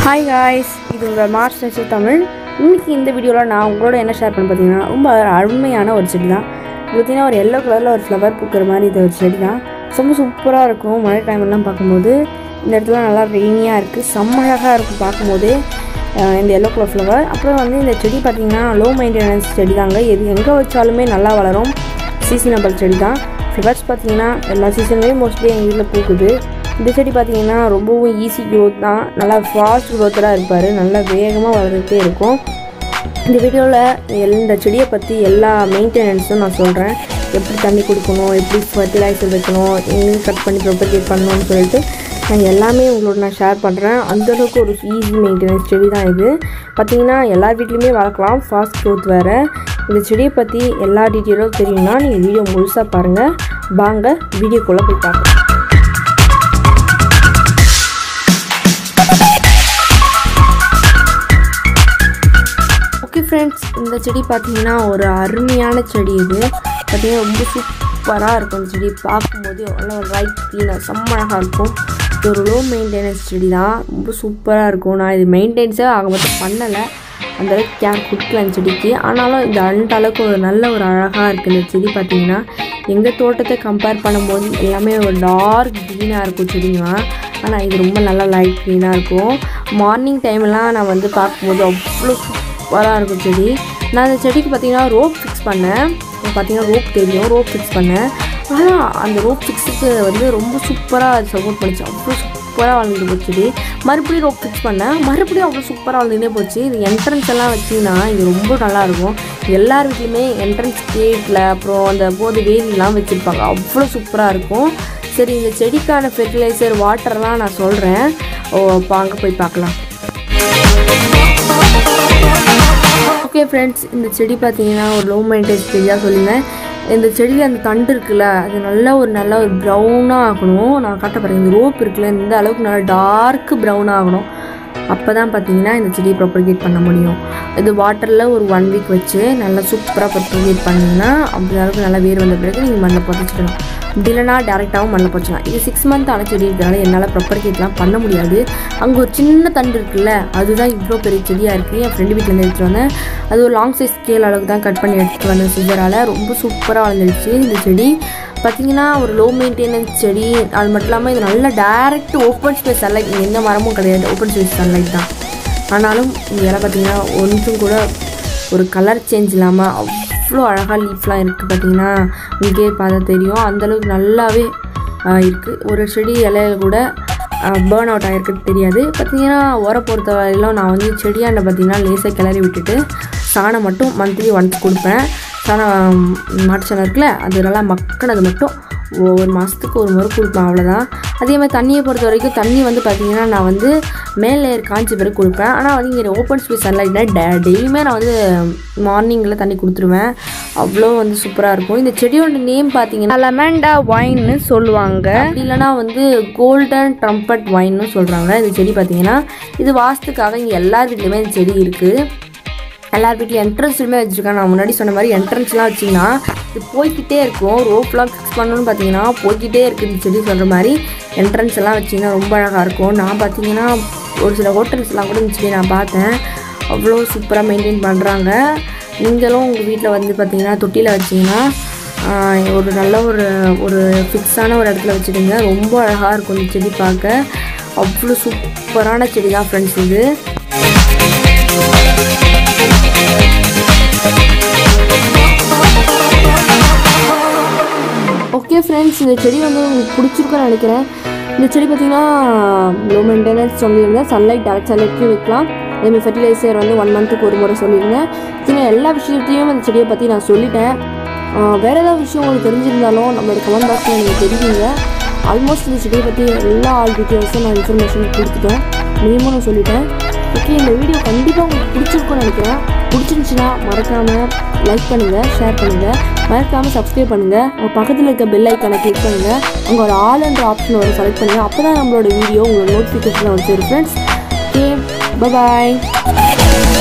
hi guys இது உங்கள் March nature Tamil இன்னைக்கு இந்த வீடியோவில் நான் உங்களோட என்ன ஷேர் பண்ண பார்த்தீங்கன்னா ரொம்ப அருமையான ஒரு செடி தான் இது பார்த்தீங்கன்னா ஒரு எல்லோ கலரில் ஒரு ஃப்ளவர் பூக்கிற மாதிரி இது ஒரு செடி தான் ரொம்ப சூப்பராக இருக்கும் மழை டைம்லாம் பார்க்கும்போது இந்த இடத்துல நல்லா ரெய்னியாக இருக்குது செம்ம அழகாக இருக்கும் பார்க்கும்போது அஹ் இந்த எல்லோ கலர் ஃப்ளவர் அப்புறம் வந்து இந்த செடி பார்த்தீங்கன்னா லோ மெயின்டெனன்ஸ் செடி தாங்க எது எங்கே வச்சாலுமே நல்லா வளரும் சீசனபிள் செடி தான் ஃப்ளவர்ஸ் பார்த்தீங்கன்னா எல்லா சீசன்லேயும் மோஸ்ட்லி எங்கள் வீட்டில் பூக்குது இந்த செடி பார்த்தீங்கன்னா ரொம்பவும் ஈஸி க்ரோத் தான் நல்லா ஃபாஸ்ட் க்ரோத்தராக இருப்பார் நல்லா வேகமாக வளர்ந்துட்டே இருக்கும் இந்த வீடியோவில் இந்த செடியை பற்றி எல்லா மெயின்டெனன்ஸும் நான் சொல்கிறேன் எப்படி தண்ணி கொடுக்கணும் எப்படி ஃபர்டிலைசர் வைக்கணும் எங்கே கட் பண்ணி ப்ரொபகேட் பண்ணணும்னு சொல்லிட்டு நான் எல்லாமே உங்களோட நான் ஷேர் பண்ணுறேன் அந்தளவுக்கு ஒரு ஈஸி மெயின்டெனன்ஸ் செடி தான் இது பார்த்தீங்கன்னா எல்லா வீட்லேயுமே வளர்க்கலாம் ஃபாஸ்ட் க்ரோத் வேறு இந்த செடியை பற்றி எல்லா டீட்டெயிலும் தெரியும்னா நீங்கள் வீடியோ முழுசாக பாருங்கள் வாங்க வீடியோக்குள்ளே போய் பார்க்கலாம் ஓகே ஃப்ரெண்ட்ஸ் இந்த செடி பார்த்தீங்கன்னா ஒரு அருமையான செடி இது பார்த்தீங்கன்னா ரொம்ப சூப்பராக இருக்கும் இந்த செடி பார்க்கும்போது நல்ல ஒரு ரைட் க்ளீனாக செம்ம அழகாக இருக்கும் இது ஒரு லோ மெயின்டெனன்ஸ் செடி தான் ரொம்ப சூப்பராக இருக்கும் நான் இது மெயின்டெனன்ஸே ஆக மட்டும் பண்ணலை அந்த அளவுக்கு கேர் கொடுக்கல அந்த செடிக்கு ஆனாலும் இந்த அந்த அளவுக்கு ஒரு நல்ல ஒரு அழகாக இருக்குது இந்த செடி பார்த்தீங்கன்னா எங்கள் தோட்டத்தை கம்பேர் பண்ணும்போது எல்லாமே ஒரு டார்க் க்ரீனாக இருக்கும் செடிங்களாம் ஆனால் இது ரொம்ப நல்லா லைட் க்ரீனாக இருக்கும் மார்னிங் டைம்லாம் நான் வந்து பார்க்கும்போது அவ்வளோ சூப்பராக இருக்கும் செடி நான் அந்த செடிக்கு பார்த்தீங்கன்னா ரோப் ஃபிக்ஸ் பண்ணேன் பார்த்தீங்கன்னா ரோப் தெரியும் ரோப் ஃபிக்ஸ் பண்ணேன் ஆனால் அந்த ரோப் ஃபிக்ஸுக்கு வந்து ரொம்ப சூப்பராக அது சப்போர்ட் பண்ணிச்சு அவ்வளோ சூப்பராக வளர்ந்துட்டு போச்சு செடி மறுபடியும் ரோப் ஃபிக்ஸ் பண்ணேன் மறுபடியும் அவ்வளோ சூப்பராக வளர்ந்துட்டே போச்சு இது என்ட்ரன்ஸ் எல்லாம் வச்சிங்கன்னா இது ரொம்ப நல்லாயிருக்கும் எல்லார் வீட்லேயுமே என்ட்ரன்ஸ் கேட்டில் அப்புறம் அந்த போது வேலிலாம் வச்சுருப்பாங்க அவ்வளோ சூப்பராக இருக்கும் சரி இந்த செடிக்கான ஃபெர்டிலைசர் வாட்டர்லாம் நான் சொல்கிறேன் ஓ அப்போ அங்கே போய் பார்க்கலாம் ஓகே ஃப்ரெண்ட்ஸ் இந்த செடி பார்த்தீங்கன்னா ஒரு லோ மெயின்டெனன்ஸ் செடியாக சொல்லியிருந்தேன் இந்த செடியில் அந்த தண்டு இருக்குல்ல அது நல்லா ஒரு நல்ல ஒரு ப்ரௌனாக ஆகணும் நான் காட்ட பாருங்க இந்த ரோப் இருக்குல்ல இந்த அளவுக்கு நல்லா டார்க் ப்ரௌன் ஆகணும் அப்போ தான் பார்த்தீங்கன்னா இந்த செடியை ப்ரொபகேட் பண்ண முடியும் இது வாட்டரில் ஒரு ஒன் வீக் வச்சு நல்லா சூப்பராக ப்ரொபகேட் பண்ணிங்கன்னா அப்படி அளவுக்கு நல்லா வேர் வந்த பிறகு நீங்கள் மண்ணில் புதைச்சிடணும் அப்படி இல்லைனா டேரெக்டாகவும் மண்ணில் போச்சலாம் இது சிக்ஸ் மந்த் ஆன செடி இருக்கிறனால என்னால் ப்ரொப்பர்கேட்லாம் பண்ண முடியாது அங்கே ஒரு சின்ன தண்டு இருக்குல்ல அதுதான் இவ்வளோ பெரிய செடியாக இருக்குது என் ஃப்ரெண்டு வீட்டிலேருந்து எடுத்துகிட்டு வந்தேன் அது ஒரு லாங் சைஸ் ஸ்கேல் அளவுக்கு தான் கட் பண்ணி எடுத்துகிட்டு வந்தேன் சிஜரால் ரொம்ப சூப்பராக வளர்ந்துருச்சு இந்த செடி பார்த்தீங்கன்னா ஒரு லோ மெயின்டெனன்ஸ் செடி அது மட்டும் இல்லாமல் இது நல்ல டேரெக்ட் ஓப்பன் ஸ்பேஸ் சன்லைட் இங்கே எந்த மரமும் கிடையாது ஓப்பன் ஸ்பேஸ் சன்லைட் தான் ஆனாலும் இங்கே எல்லாம் பார்த்தீங்கன்னா ஒன்றும் கூட ஒரு கலர் சேஞ்ச் இல்லாமல் அவ்வளோ அழகாக லீஃப்லாம் இருக்குது பார்த்தீங்கன்னா உங்களுக்கே பார்த்தா தெரியும் அந்தளவுக்கு நல்லாவே இருக்குது ஒரு செடி இலையில கூட பேர்ன் அவுட் ஆகிருக்குன்னு தெரியாது பார்த்தீங்கன்னா உர பொறுத்த வரையிலும் நான் வந்து செடியாண்ட பார்த்தீங்கன்னா லேசாக கிளறி விட்டுட்டு சாணம் மட்டும் மந்த்லி ஒன்ஸ் கொடுப்பேன் சாணம் மாட்டு சாணம் இருக்குல்ல அது நல்லா மக்கினது மட்டும் ஒரு மாதத்துக்கு ஒரு முறை கொடுப்பேன் அவ்வளோதான் அதே மாதிரி தண்ணியை பொறுத்த வரைக்கும் தண்ணி வந்து பார்த்திங்கன்னா நான் வந்து மேல் லேயர் காய்ச்ச பிறகு கொடுப்பேன் ஆனால் வந்து இங்கே ஓப்பன் ஸ்பேஸ் சன்லைட்னா டே டெய்லியுமே நான் வந்து மார்னிங்கில் தண்ணி கொடுத்துருவேன் அவ்வளோ வந்து சூப்பராக இருக்கும் இந்த செடியோட நேம் பார்த்தீங்கன்னா லெமண்டா ஒயின்னு சொல்லுவாங்க அப்படி இல்லைனா வந்து கோல்டன் ட்ரம்பட் ஒயின்னு சொல்கிறாங்க இந்த செடி பார்த்தீங்கன்னா இது வாஸ்துக்காக இங்கே எல்லார் வீட்லேயுமே இந்த செடி இருக்குது எல்லார் வீட்லையும் என்ட்ரன்ஸ்லுமே வச்சுருக்காங்க நான் முன்னாடி சொன்ன மாதிரி என்ட்ரன்ஸ்லாம் வச்சிங்கன்னா இது போய்கிட்டே இருக்கும் ரோப்லாம் ஃபிக்ஸ் பண்ணணும்னு பார்த்தீங்கன்னா போய்கிட்டே இருக்குது இந்த செடி சொல்கிற மாதிரி என்ட்ரன்ஸ் எல்லாம் வச்சிங்கன்னா ரொம்ப அழகாக இருக்கும் நான் பார்த்தீங்கன்னா ஒரு சில ஹோட்டல்ஸ்லாம் கூட இந்த செடி நான் பார்த்தேன் அவ்வளோ சூப்பராக மெயின்டைன் பண்ணுறாங்க நீங்களும் உங்கள் வீட்டில் வந்து பார்த்தீங்கன்னா தொட்டியில் வச்சிங்கன்னா ஒரு நல்ல ஒரு ஒரு ஃபிக்ஸான ஒரு இடத்துல வச்சுடுங்க ரொம்ப அழகாக இருக்கும் இந்த செடி பார்க்க அவ்வளோ சூப்பரான செடி தான் ஃப்ரெண்ட்ஸ் இது ஓகே ஃப்ரெண்ட்ஸ் இந்த செடி வந்து உங்களுக்கு பிடிச்சிருக்குன்னு நினைக்கிறேன் இந்த செடி பார்த்திங்கன்னா லோ மெயின்டெனன்ஸ் சொல்லியிருந்தேன் சன்லைட் டேரக்ட் சன்லைட்லையும் வைக்கலாம் அதேமாதிரி ஃபெர்டிலைசர் வந்து ஒன் மந்த்துக்கு ஒரு முறை சொல்லியிருந்தேன் சின்ன எல்லா விஷயத்தையும் அந்த செடியை பற்றி நான் சொல்லிட்டேன் வேறு ஏதாவது விஷயம் உங்களுக்கு தெரிஞ்சிருந்தாலும் நம்மளோட கமெண்ட் பாக்ஸில் நீங்கள் தெரிவிங்க ஆல்மோஸ்ட் இந்த செடியை பற்றி எல்லா ஆல் டீட்டெயில்ஸும் நான் இன்ஃபர்மேஷன் கொடுத்துட்டேன் மினிமம் நான் சொல்லிட்டேன் ஓகே இந்த வீடியோ கண்டிப்பாக உங்களுக்கு பிடிச்சிருக்கும்னு நினைக்கிறேன் பிடிச்சிருந்துச்சின்னா மறக்காமல் லைக் பண்ணுங்கள் ஷேர் பண்ணுங்கள் மறக்காமல் சப்ஸ்கிரைப் பண்ணுங்கள் உங்கள் பக்கத்தில் இருக்க பெல் ஐக்கானை கிளிக் பண்ணுங்கள் அங்கே ஒரு ஆல்ன்ற ஆப்ஷன் ஒரு செலக்ட் பண்ணுங்கள் அப்போ தான் நம்மளோட வீடியோ உங்களோட நோட்டிஃபிகேஷனில் வந்து ஃப்ரெண்ட்ஸ் ஓகே பாய்